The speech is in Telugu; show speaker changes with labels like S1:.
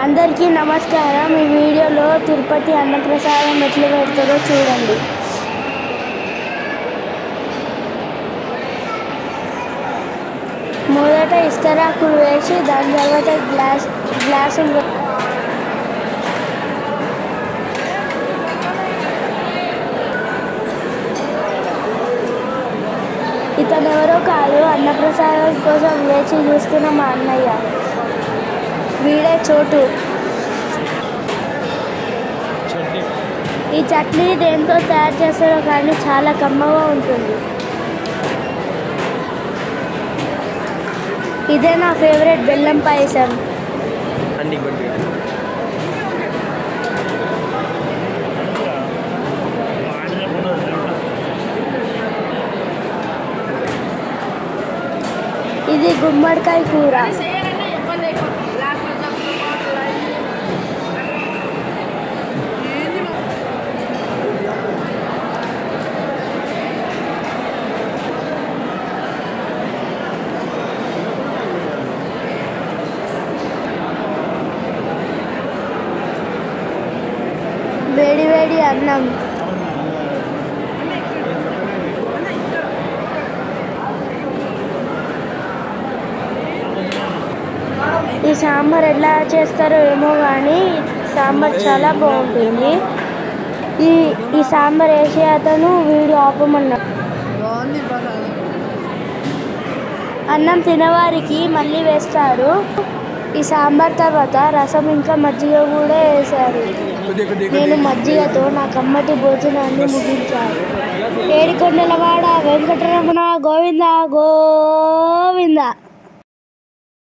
S1: అందరికీ నమస్కారం ఈ వీడియోలో తిరుపతి అన్నప్రసాదం ఎట్లా పెడతారో చూడండి మొదట ఇస్తరాకులు వేసి దాని తర్వాత గ్లాస్ గ్లాసులు ఇతను ఎవరో కాదు అన్నప్రసాదం కోసం వేచి చూస్తున్న మా అన్నయ్య వీడే చోటు ఈ చట్నీ దేంతో తయారు చేస్తారో కానీ చాలా కమ్మగా ఉంటుంది ఇదే నా ఫేవరెట్ బెల్లం పాయసం
S2: అన్ని కొట్టి
S1: ఇది గుమ్మడికాయ కూర వేడి వేడి అన్నం ఈ సాంబార్ ఎలా చేస్తారో ఏమో కానీ సాంబార్ చాలా బాగుంటుంది ఈ ఈ సాంబార్ వేసే అతను వీడియో ఆపమన్నాడు అన్నం తినవారికి మళ్ళీ వేస్తారు ఈ సాంబార్ తర్వాత రసం ఇంకా మజ్జిగ కూడా వేశారు నేను మజ్జిగతో నా కమ్మటి భోజనాన్ని ముగించాను ఏడుకొండలవాడ వెంకటరమణ గోవింద గోవింద